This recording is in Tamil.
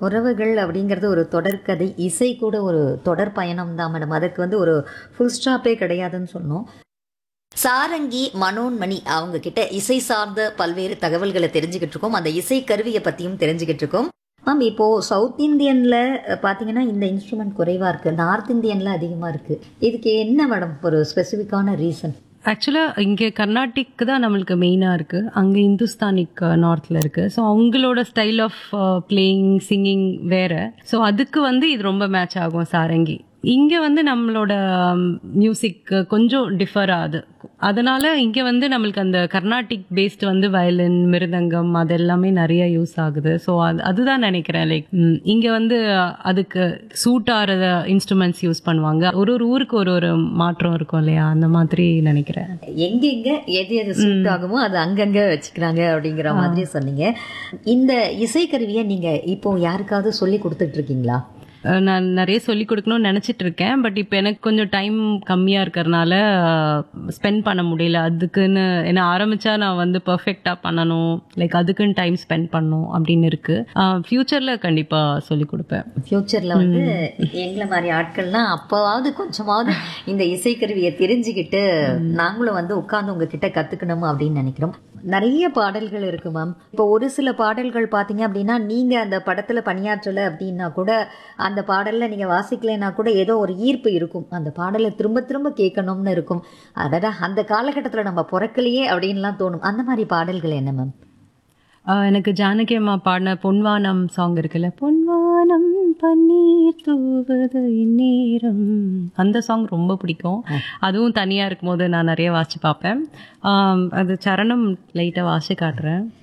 உறவுகள் அப்படிங்கிறது ஒரு தொடர்கதை இசை கூட ஒரு தொடர் பயணம் தான் மேடம் அதுக்கு வந்து ஒரு ஃபுல் ஸ்டாப்பே கிடையாதுன்னு சொன்னோம் சாரங்கி மனோன்மணி அவங்க கிட்ட இசை சார்ந்த பல்வேறு தகவல்களை தெரிஞ்சுக்கிட்டு இருக்கோம் அந்த இசை கருவியை பத்தியும் தெரிஞ்சுக்கிட்டு இருக்கோம் மேம் இப்போ சவுத் இந்தியன்ல அஹ், பாத்தீங்கன்னா இந்த இன்ஸ்ட்ருமெண்ட் குறைவா இருக்கு நார்த் இந்தியன்ல அதிகமா இருக்கு இதுக்கு என்ன மேடம் ஒரு ஸ்பெசிஃபிக்கான ரீசன் ஆக்சுவலாக இங்கே கர்நாடிக் தான் நம்மளுக்கு மெயினாக இருக்குது அங்கே இந்துஸ்தானிக் நார்த்தில் இருக்குது ஸோ அவங்களோட ஸ்டைல் ஆஃப் பிளேயிங் சிங்கிங் வேற ஸோ அதுக்கு வந்து இது ரொம்ப மேட்ச் ஆகும் சாரங்கி இங்கே வந்து நம்மளோட மியூசிக் கொஞ்சம் டிஃபர் ஆகுது அதனால இங்கே வந்து நம்மளுக்கு அந்த கர்நாடிக் பேஸ்ட் வந்து வயலின் மிருதங்கம் அது எல்லாமே நிறைய யூஸ் ஆகுது ஸோ அது அதுதான் நினைக்கிறேன் லைக் இங்கே வந்து அதுக்கு சூட் ஆகிற இன்ஸ்ட்ருமெண்ட்ஸ் யூஸ் பண்ணுவாங்க ஒரு ஒரு ஊருக்கு ஒரு ஒரு மாற்றம் இருக்கும் இல்லையா அந்த மாதிரி நினைக்கிறேன் எங்கெங்க எது எது சூட் ஆகுமோ அது அங்கங்க வச்சுக்கிறாங்க அப்படிங்கிற மாதிரி சொன்னீங்க இந்த இசைக்கருவியை நீங்க இப்போ யாருக்காவது சொல்லி கொடுத்துட்டு இருக்கீங்களா அஹ் நான் நிறைய சொல்லி கொடுக்கணும்னு நினச்சிட்டு இருக்கேன் பட் இப்போ எனக்கு கொஞ்சம் டைம் கம்மியாக இருக்கிறனால ஸ்பெண்ட் பண்ண முடியல அதுக்குன்னு என்ன ஆரம்பிச்சா நான் வந்து பர்ஃபெக்டாக பண்ணணும் லைக் அதுக்குன்னு டைம் ஸ்பெண்ட் பண்ணணும் அப்படின்னு இருக்கு ஃப்யூச்சரில் கண்டிப்பாக சொல்லி கொடுப்பேன் ஃபியூச்சர்ல வந்து எங்களை மாதிரி ஆட்கள்லாம் அப்பவாவது கொஞ்சமாவது இந்த இசைக்கருவியை தெரிஞ்சுக்கிட்டு நாங்களும் வந்து உட்கார்ந்து உங்ககிட்ட கத்துக்கணும் அப்படின்னு நினைக்கிறோம் நிறைய பாடல்கள் இருக்கு மேம் இப்போ ஒரு சில பாடல்கள் பாத்தீங்க அப்படின்னா நீங்க அந்த படத்துல பணியாற்றல அப்படின்னா கூட அந்த பாடல்ல நீங்க வாசிக்கலைன்னா கூட ஏதோ ஒரு ஈர்ப்பு இருக்கும் அந்த பாடலை திரும்ப திரும்ப கேட்கணும்னு இருக்கும் அடடா அந்த காலகட்டத்துல நம்ம பிறக்கலையே அப்படின்லாம் தோணும் அந்த மாதிரி பாடல்கள் என்ன மேம் ஆஹ் எனக்கு ஜானகி அம்மா பாடின பொன்வானம் சாங் இருக்குல்ல பொன்வானம் பன்னீர் தூவுது இந்நேரம் அந்த சாங் ரொம்ப பிடிக்கும் அதுவும் தனியாக இருக்கும்போது நான் நிறைய வாசிச்சு பார்ப்பேன் ஆம், அது சரணம் லைட்டாக வாசி காட்டுறேன்